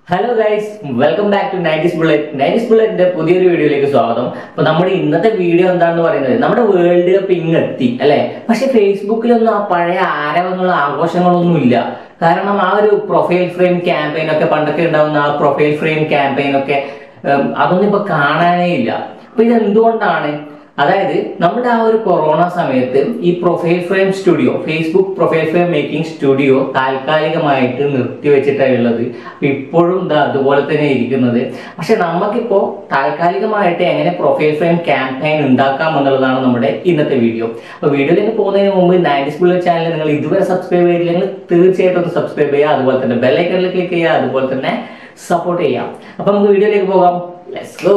hello guys welcome back to നൈറ്റിസ് bullet നൈറ്റിസ് ബുള്ളറ്റിന്റെ പുതിയൊരു വീഡിയോയിലേക്ക് സ്വാഗതം അപ്പൊ നമ്മുടെ ഇന്നത്തെ വീഡിയോ എന്താണെന്ന് പറയുന്നത് നമ്മുടെ വേൾഡ് കപ്പ് ഇങ്ങെത്തി അല്ലെ പക്ഷെ ഫേസ്ബുക്കിലൊന്നും ആ പഴയ ആരവങ്ങളോ ആഘോഷങ്ങളൊന്നും ഇല്ല കാരണം ആ ഒരു പ്രൊഫൈൽ ഫ്രെയിം ക്യാമ്പയിൻ ഒക്കെ പണ്ടൊക്കെ ഉണ്ടാവുന്ന ആ പ്രൊഫൈൽ ഫ്രെയിം ക്യാമ്പയിൻ ഒക്കെ ഉം, അതൊന്നും ഇപ്പൊ കാണാനേ ഇല്ല അപ്പൊ ഇത് എന്തുകൊണ്ടാണ് അതായത് നമ്മുടെ ആ ഒരു കൊറോണ സമയത്ത് ഈ profile frame studio Facebook profile frame making studio താൽക്കാലികമായിട്ട് നിർത്തിവെച്ചിട്ടുള്ളത് അപ്പൊ ഇപ്പോഴും ഇതാ അതുപോലെ തന്നെ ഇരിക്കുന്നത് പക്ഷെ നമുക്കിപ്പോ താൽക്കാലികമായിട്ട് എങ്ങനെ പ്രൊഫൈൽ ഫ്രെയിം ക്യാമ്പയിൻ ഉണ്ടാക്കാം എന്നുള്ളതാണ് നമ്മുടെ ഇന്നത്തെ വീഡിയോ അപ്പൊ വീഡിയോയിലേക്ക് പോകുന്നതിന് മുമ്പ് നയൻറ്റീസ് ബുള്ളറ്റ് ചാനൽ നിങ്ങൾ ഇതുവരെ സബ്സ്ക്രൈബ് ചെയ്തില്ലെങ്കിൽ തീർച്ചയായിട്ടും ഒന്ന് സബ്സ്ക്രൈബ് ചെയ്യുക അതുപോലെ തന്നെ ബെല്ലൈക്കണിൽ ക്ലിക്ക് ചെയ്യുക അതുപോലെ തന്നെ സപ്പോർട്ട് ചെയ്യാം അപ്പൊ നമുക്ക് വീഡിയോയിലേക്ക് പോകാം ലെറ്റ്സ് ഗോ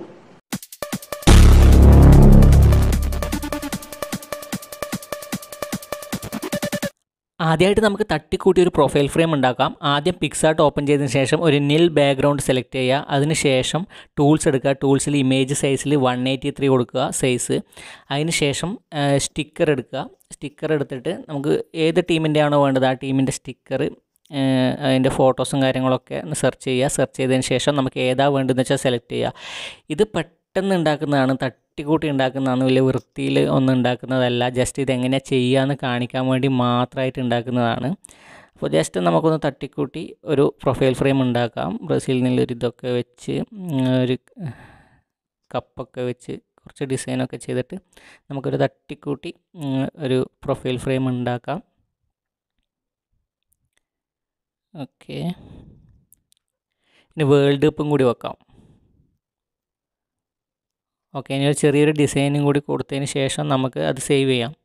ആദ്യമായിട്ട് നമുക്ക് തട്ടിക്കൂട്ടി ഒരു പ്രൊഫൈൽ ഫ്രെയിം ഉണ്ടാക്കാം ആദ്യം പിക്സാർട്ട് ഓപ്പൺ ചെയ്തതിന് ശേഷം ഒരു നിൽ ബാക്ക്ഗ്രൗണ്ട് സെലക്ട് ചെയ്യുക അതിന് ശേഷം ടൂൾസ് എടുക്കുക ടൂൾസിൽ ഇമേജ് സൈസിൽ വൺ എയ്റ്റി ത്രീ കൊടുക്കുക സൈസ് അതിന് ശേഷം സ്റ്റിക്കർ എടുക്കുക സ്റ്റിക്കർ എടുത്തിട്ട് നമുക്ക് ഏത് ടീമിൻ്റെ ആണോ വേണ്ടത് ആ ടീമിൻ്റെ സ്റ്റിക്കർ അതിൻ്റെ ഫോട്ടോസും കാര്യങ്ങളൊക്കെ ഒന്ന് സെർച്ച് ചെയ്യുക സെർച്ച് ചെയ്തതിന് ശേഷം നമുക്ക് ഏതാ വേണ്ടതെന്ന് വെച്ചാൽ സെലക്ട് ചെയ്യുക ഇത് പെട്ടെന്ന് ഉണ്ടാക്കുന്നതാണ് തട്ടിക്കൂട്ടി ഉണ്ടാക്കുന്നതാണ് വലിയ വൃത്തിയിൽ ഒന്നും ഉണ്ടാക്കുന്നതല്ല ജസ്റ്റ് ഇത് എങ്ങനെയാണ് ചെയ്യുകയെന്ന് കാണിക്കാൻ വേണ്ടി മാത്രമായിട്ട് ഉണ്ടാക്കുന്നതാണ് അപ്പോൾ ജസ്റ്റ് നമുക്കൊന്ന് തട്ടിക്കൂട്ടി ഒരു പ്രൊഫൈൽ ഫ്രെയിം ഉണ്ടാക്കാം ബ്രസീലിൽ നിന്നൊരു ഇതൊക്കെ വെച്ച് ഉം, ഒരു കപ്പൊക്കെ വെച്ച് കുറച്ച് ഡിസൈനൊക്കെ ചെയ്തിട്ട് നമുക്കൊരു തട്ടിക്കൂട്ടി ഉം, ഒരു പ്രൊഫൈൽ ഫ്രെയിം ഉണ്ടാക്കാം ഓക്കെ ഇനി വേൾഡ് കപ്പും കൂടി വെക്കാം ഓക്കെ ഇനി ഒരു ചെറിയൊരു ഡിസൈനും കൂടി കൊടുത്തതിന് ശേഷം നമുക്ക് അത് സേവ് ചെയ്യാം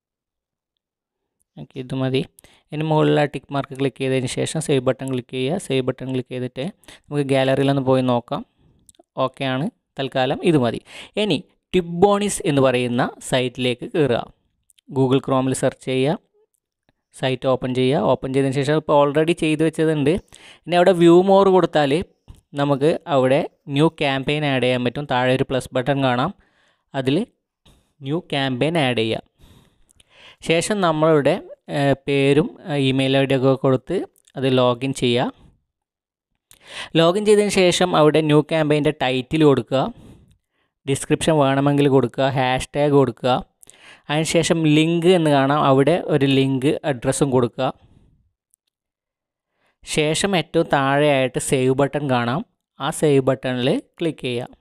ഓക്കെ ഇത് മതി ഇനി മുകളിൽ ആ ടിക്ക് മാർക്ക് ക്ലിക്ക് ചെയ്തതിന് ശേഷം സേവ് ബട്ടൺ ക്ലിക്ക് ചെയ്യുക സേവ് ബട്ടൺ ക്ലിക്ക് ചെയ്തിട്ട് നമുക്ക് ഗാലറിയിലൊന്ന് പോയി നോക്കാം ഓക്കെ ആണ് തൽക്കാലം ഇത് മതി ഇനി ടിബ്ബോണിസ് എന്ന് പറയുന്ന സൈറ്റിലേക്ക് കയറുക ഗൂഗിൾ ക്രോമിൽ സെർച്ച് ചെയ്യുക സൈറ്റ് ഓപ്പൺ ചെയ്യുക ഓപ്പൺ ചെയ്തതിന് ശേഷം ഇപ്പോൾ ഓൾറെഡി ചെയ്ത് വെച്ചതുണ്ട് ഇനി അവിടെ വ്യൂ മോർ കൊടുത്താൽ നമുക്ക് അവിടെ ന്യൂ ക്യാമ്പയിൻ ആഡ് ചെയ്യാൻ പറ്റും താഴെ ഒരു പ്ലസ് ബട്ടൺ കാണാം അതിൽ ന്യൂ ക്യാമ്പയിൻ ആഡ് ചെയ്യുക ശേഷം നമ്മളുടെ ഏഹ്, പേരും ഇമെയിൽ ഐ ഡി ഒക്കെ കൊടുത്ത് അത് ലോഗിൻ ചെയ്യുക ലോഗിൻ ചെയ്തതിന് ശേഷം അവിടെ ന്യൂ ക്യാമ്പയിൻ്റെ ടൈറ്റിൽ കൊടുക്കുക ഡിസ്ക്രിപ്ഷൻ വേണമെങ്കിൽ കൊടുക്കുക ഹാഷ് ടാഗ് കൊടുക്കുക അതിനുശേഷം ലിങ്ക് എന്ന് കാണാം അവിടെ ഒരു ലിങ്ക് അഡ്രസ്സും കൊടുക്കുക ശേഷം ഏറ്റവും താഴെയായിട്ട് സേവ് ബട്ടൺ കാണാം ആ സേവ് ബട്ടണിൽ ക്ലിക്ക് ചെയ്യുക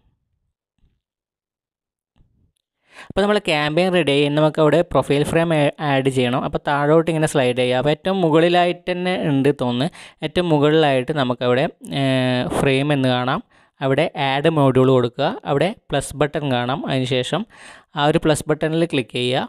അപ്പോൾ നമ്മൾ ക്യാമ്പയിൻ റെഡി ആയി ഇനി നമുക്ക് അവിടെ പ്രൊഫൈൽ ഫ്രെയിം ആഡ് ചെയ്യണം അപ്പോൾ താഴോട്ട് ഇങ്ങനെ സ്ലൈഡ് ചെയ്യുക അപ്പോൾ ഏറ്റവും മുകളിലായിട്ട് തന്നെ ഉണ്ട് തോന്നുന്നു ഏറ്റവും മുകളിലായിട്ട് നമുക്കവിടെ ഫ്രെയിം എന്ന് കാണാം അവിടെ ആഡ് മോഡ്യൂൾ കൊടുക്കുക അവിടെ പ്ലസ് ബട്ടൺ കാണാം അതിനുശേഷം ആ ഒരു പ്ലസ് ബട്ടണിൽ ക്ലിക്ക് ചെയ്യുക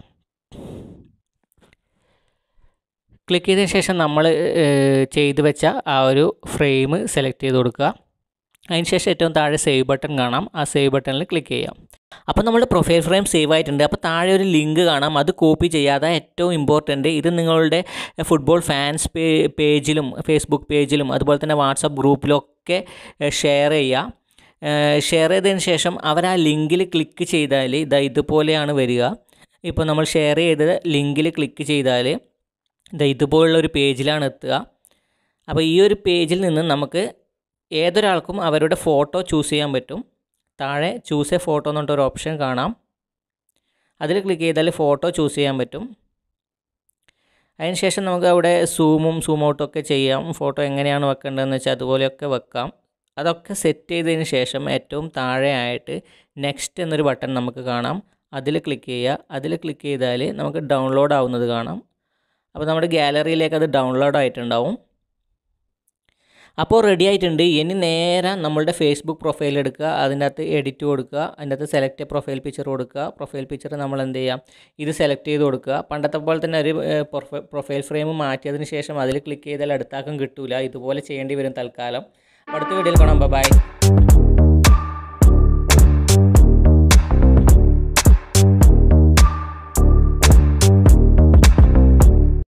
ക്ലിക്ക് ചെയ്തതിന് ശേഷം നമ്മൾ ചെയ്തു വെച്ച ആ ഒരു ഫ്രെയിം സെലക്ട് ചെയ്ത് കൊടുക്കുക അതിനുശേഷം ഏറ്റവും താഴെ സേവ് ബട്ടൺ കാണാം ആ സേവ് ബട്ടണിൽ ക്ലിക്ക് ചെയ്യാം അപ്പോൾ നമ്മുടെ പ്രൊഫൈൽ ഫ്രെയിം സേവ് ആയിട്ടുണ്ട് അപ്പോൾ താഴെ ഒരു ലിങ്ക് കാണാം അത് കോപ്പി ചെയ്യാതെ ഏറ്റവും ഇമ്പോർട്ടൻ്റ് ഇത് നിങ്ങളുടെ ഫുട്ബോൾ ഫാൻസ് പേ പേജിലും ഫേസ്ബുക്ക് പേജിലും അതുപോലെ തന്നെ വാട്സപ്പ് ഗ്രൂപ്പിലൊക്കെ ഷെയർ ചെയ്യുക ഷെയർ ചെയ്തതിന് ശേഷം അവർ ആ ലിങ്കിൽ ക്ലിക്ക് ചെയ്താൽ ഇതാ ഇതുപോലെയാണ് വരിക ഇപ്പോൾ നമ്മൾ ഷെയർ ചെയ്ത ലിങ്കിൽ ക്ലിക്ക് ചെയ്താൽ ഇതാ ഇതുപോലുള്ള ഒരു പേജിലാണ് എത്തുക അപ്പോൾ ഈ ഒരു പേജിൽ നിന്ന് നമുക്ക് ഏതൊരാൾക്കും അവരുടെ ഫോട്ടോ ചൂസ് ചെയ്യാൻ പറ്റും താഴെ ചൂസ് എ ഫോട്ടോ എന്ന് പറഞ്ഞിട്ടൊരു ഓപ്ഷൻ കാണാം അതിൽ ക്ലിക്ക് ചെയ്താൽ ഫോട്ടോ ചൂസ് ചെയ്യാൻ പറ്റും അതിനുശേഷം നമുക്ക് അവിടെ സൂമും സൂം ഔട്ടും ഒക്കെ ചെയ്യാം ഫോട്ടോ എങ്ങനെയാണ് വെക്കേണ്ടതെന്ന് വെച്ചാൽ അതുപോലെയൊക്കെ വെക്കാം അതൊക്കെ സെറ്റ് ചെയ്തതിന് ശേഷം ഏറ്റവും താഴെയായിട്ട് നെക്സ്റ്റ് എന്നൊരു ബട്ടൺ നമുക്ക് കാണാം അതിൽ ക്ലിക്ക് ചെയ്യുക അതിൽ ക്ലിക്ക് ചെയ്താൽ നമുക്ക് ഡൗൺലോഡ് ആവുന്നത് കാണാം അപ്പോൾ നമ്മുടെ ഗാലറിയിലേക്ക് അത് ഡൗൺലോഡ് ആയിട്ടുണ്ടാവും അപ്പോൾ റെഡി ആയിട്ടുണ്ട് ഇനി നേരെ നമ്മളുടെ ഫേസ്ബുക്ക് പ്രൊഫൈൽ എടുക്കുക അതിൻ്റെ അകത്ത് എഡിറ്റ് കൊടുക്കുക അതിൻ്റെ അകത്ത് സെലക്ട് പ്രൊഫൈൽ പിക്ചർ കൊടുക്കുക പ്രൊഫൈൽ പിക്ചർ നമ്മൾ എന്ത് ചെയ്യാം ഇത് സെലക്ട് ചെയ്ത് കൊടുക്കുക പണ്ടത്തെ പോലെ തന്നെ ഒരു പ്രൊഫൈൽ ഫ്രെയിം മാറ്റിയതിന് ശേഷം അതിൽ ക്ലിക്ക് ചെയ്താൽ അടുത്താക്കം കിട്ടൂല ഇതുപോലെ ചെയ്യേണ്ടി വരും തൽക്കാലം അടുത്ത വീഡിയോയിൽ കാണാം ബൈ